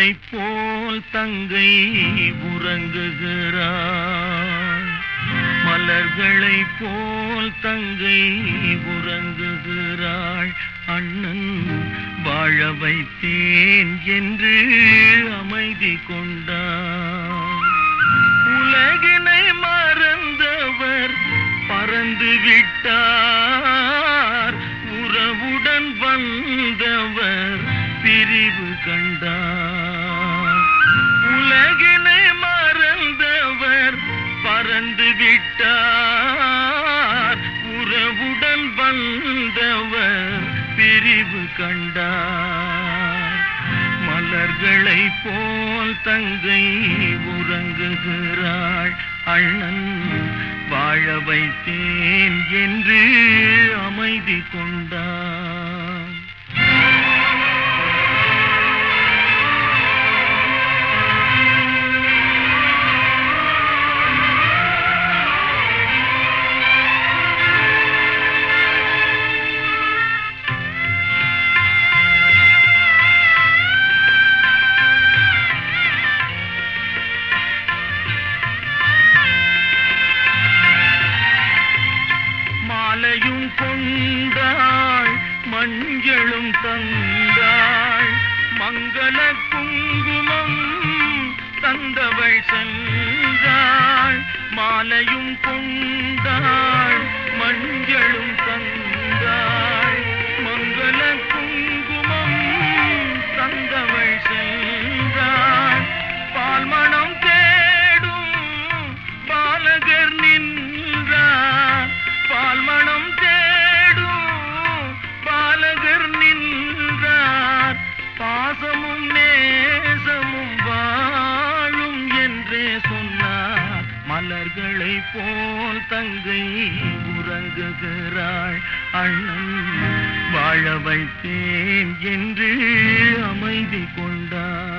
மலர்களைப் போல் தங்கை உறங்குகிறாள் மலர்களைப் போல் தங்கை உறங்குகிறாள் அண்ணன் வாழ வைத்தேன் என்று அமைதி கொண்டான் உலகினை மறந்தவர் பறந்து விட்டார் உறவுடன் வந்தவர் பிரிவு கண்டார் உலகினை மறந்தவர் பறந்து விட்டார் உறவுடன் வந்தவர் பிரிவு கண்டார் மலர்களைப் போல் தங்கை உறங்குகிறாள் அண்ணன் வாழ வைத்தேன் என்று அமைதி கொண்டான் மாலையும் கொண்டாள் மஞ்சளும் தந்தாள் மங்கள குங்குமம் தந்தவள் சென்றாள் மாலையும் கொண்டாள் மஞ்சளும் தந்தாள் மங்கள குங்குமம் தந்தவள் சென்றாள் பால்மணம் தேடும் பாலகர் நின்றார் பால்மணம் தேடும் பாலகர் நின்றார் பாசமும் நேசமும் வாழும் என்றே சொன்னார் மலர்களைப் போல் தங்கை உறங்குகிறாள் அண்ணன் வாழ வைத்தேன் என்று அமைதி கொண்டார்